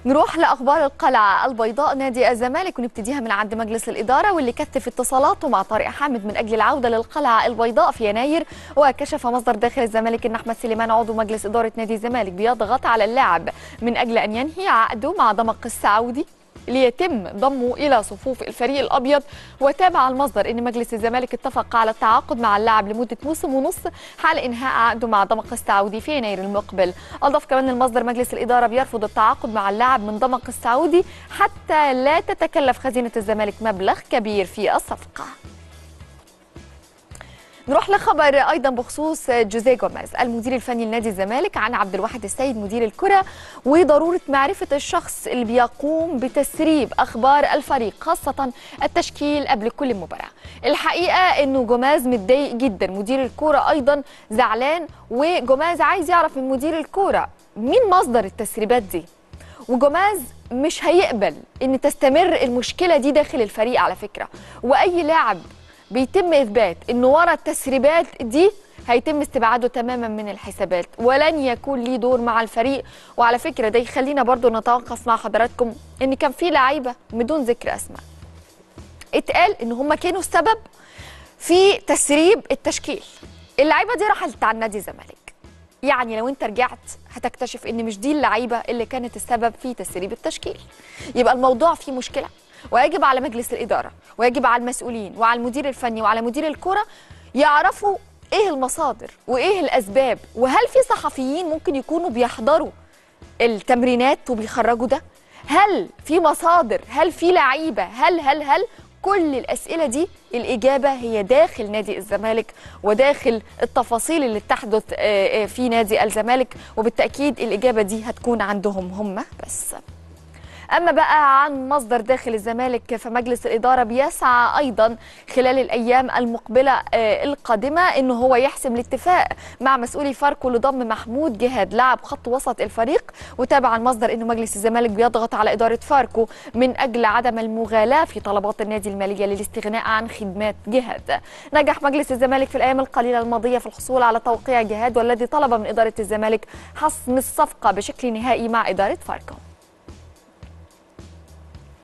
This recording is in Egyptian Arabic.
نروح لاخبار القلعه البيضاء نادي الزمالك ونبتديها من عند مجلس الاداره واللي كثف اتصالاته مع طارق حامد من اجل العوده للقلعه البيضاء في يناير وكشف مصدر داخل الزمالك ان احمد سليمان عضو مجلس اداره نادي الزمالك بيضغط على اللاعب من اجل ان ينهي عقده مع دمق السعودي ليتم ضمه الى صفوف الفريق الابيض وتابع المصدر ان مجلس الزمالك اتفق على التعاقد مع اللاعب لمده موسم ونص حال انهاء عقده مع دمق السعودي في يناير المقبل اضاف كمان المصدر مجلس الاداره بيرفض التعاقد مع اللاعب من دمق السعودي حتى لا تتكلف خزينه الزمالك مبلغ كبير في الصفقه نروح لخبر ايضا بخصوص جوزيه جوميز المدير الفني لنادي الزمالك عن عبد الواحد السيد مدير الكره وضروره معرفه الشخص اللي بيقوم بتسريب اخبار الفريق خاصه التشكيل قبل كل مباراه الحقيقه انه جوميز متضايق جدا مدير الكوره ايضا زعلان وجوميز عايز يعرف من مدير الكوره مين مصدر التسريبات دي وجوماز مش هيقبل ان تستمر المشكله دي داخل الفريق على فكره واي لاعب بيتم اثبات انه ورا التسريبات دي هيتم استبعاده تماما من الحسابات ولن يكون ليه دور مع الفريق وعلى فكره ده يخلينا برضو نتوقف مع حضراتكم ان كان في لعيبه بدون ذكر اسماء اتقال ان هم كانوا السبب في تسريب التشكيل اللعيبه دي راحت على نادي الزمالك يعني لو انت رجعت هتكتشف ان مش دي اللعيبه اللي كانت السبب في تسريب التشكيل يبقى الموضوع فيه مشكله ويجب على مجلس الإدارة ويجب على المسؤولين وعلى المدير الفني وعلى مدير الكرة يعرفوا إيه المصادر وإيه الأسباب وهل في صحفيين ممكن يكونوا بيحضروا التمرينات وبيخرجوا ده هل في مصادر هل في لعيبة هل هل هل كل الأسئلة دي الإجابة هي داخل نادي الزمالك وداخل التفاصيل اللي تحدث في نادي الزمالك وبالتأكيد الإجابة دي هتكون عندهم هم بس أما بقى عن مصدر داخل الزمالك فمجلس الإدارة بيسعى أيضا خلال الأيام المقبلة القادمة أنه هو يحسم الاتفاق مع مسؤولي فاركو لضم محمود جهاد لاعب خط وسط الفريق وتابع المصدر أنه مجلس الزمالك بيضغط على إدارة فاركو من أجل عدم المغالاة في طلبات النادي المالية للاستغناء عن خدمات جهاد نجح مجلس الزمالك في الأيام القليلة الماضية في الحصول على توقيع جهاد والذي طلب من إدارة الزمالك حسم الصفقة بشكل نهائي مع إدارة فاركو